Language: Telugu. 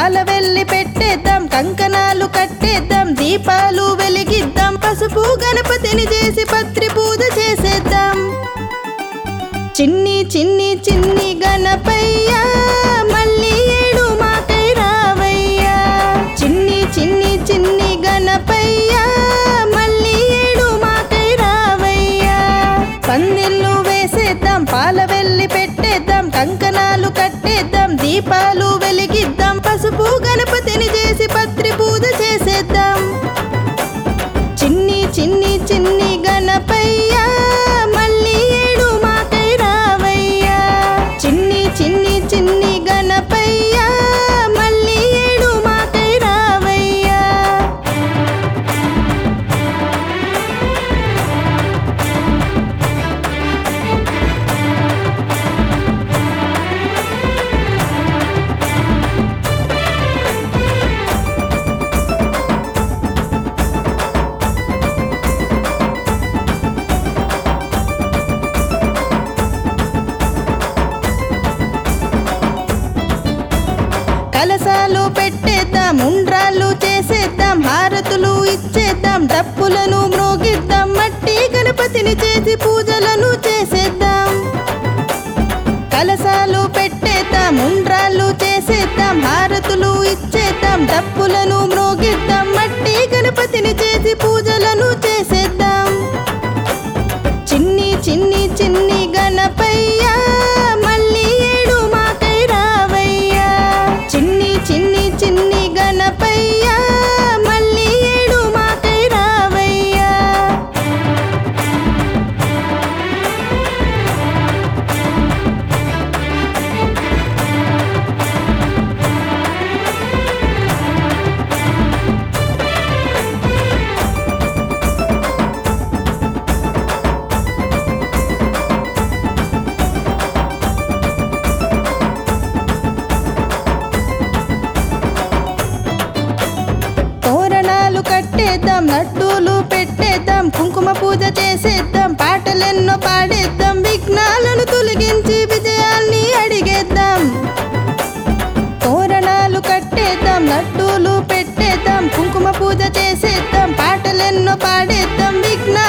పాల వెళ్ళి పెట్టేద్దాం కంకణాలు కట్టేద్దాం దీపాలు వెలిగిద్దాం పసుపు గణపతిని చేసి పత్రి పూజ చేసేద్దాం చిన్ని చిన్ని చిన్ని గణపయ్య మళ్ళీ ఏడు మాకై రావయ్యా చిన్ని చిన్ని చిన్ని గణపయ్య మళ్ళీ ఏడు మాకై రావయ్యా పందిళ్ళు వేసేద్దాం పాల వెళ్ళి పెట్టేద్దాం కంకణాలు కట్టేద్దాం దీపాలు వెలిగిద్దాం పసుపు గణపతిని చేసి పత్రి పూజ చేసేద్దాం చిన్ని చిన్ని చిన్ని గణపయ్య మళ్ళీ ఏడు మాకై రావయ్యా చిన్ని చిన్ని చిన్ని గణపయ్య మళ్ళీ ఏడు మాకై రావయ్యా కలసాలు పెట్టేద్దాం ఉండ్రాళ్ళు చేసేద్దాం హారతులు ఇచ్చేద్దాం డప్పులను మ్రోగిద్దాం మట్టి గణపతిని చేసి పూజలను చేసేద్దాం కలసాలు పెట్టేద్దాం ఉండ్రాళ్ళు చేసేద్దాం హారతులు ఇచ్చేద్దాం డప్పులను మ్రోగిద్దాం మట్టి గణపతిని చేసి పూజలను చేసేద్దాం చిన్ని చిన్ని చిన్ని గణపయ్య మళ్ళీ ఏడు మాకై రావయ్యా చిన్ని చిన్ని చిన్ని గణపయ్య మళ్ళీ ఏడు మాకై రావయ్యా తోరణాలు కట్టేద్దాం లడ్డూలు పెట్టేద్దాం కుంకుమ పూజ చేసేద్దాం పాటలెన్నో పాడేద్దాం విఘ్నాలను తొలగించి విజయాల్ని అడిగేద్దాం తోరణాలు కట్టేద్దాం లడ్డూలు పెట్టేద్దాం కుంకుమ పూజ చేసేద్దాం పాటలెన్నో పాడేద్దాం విఘ్న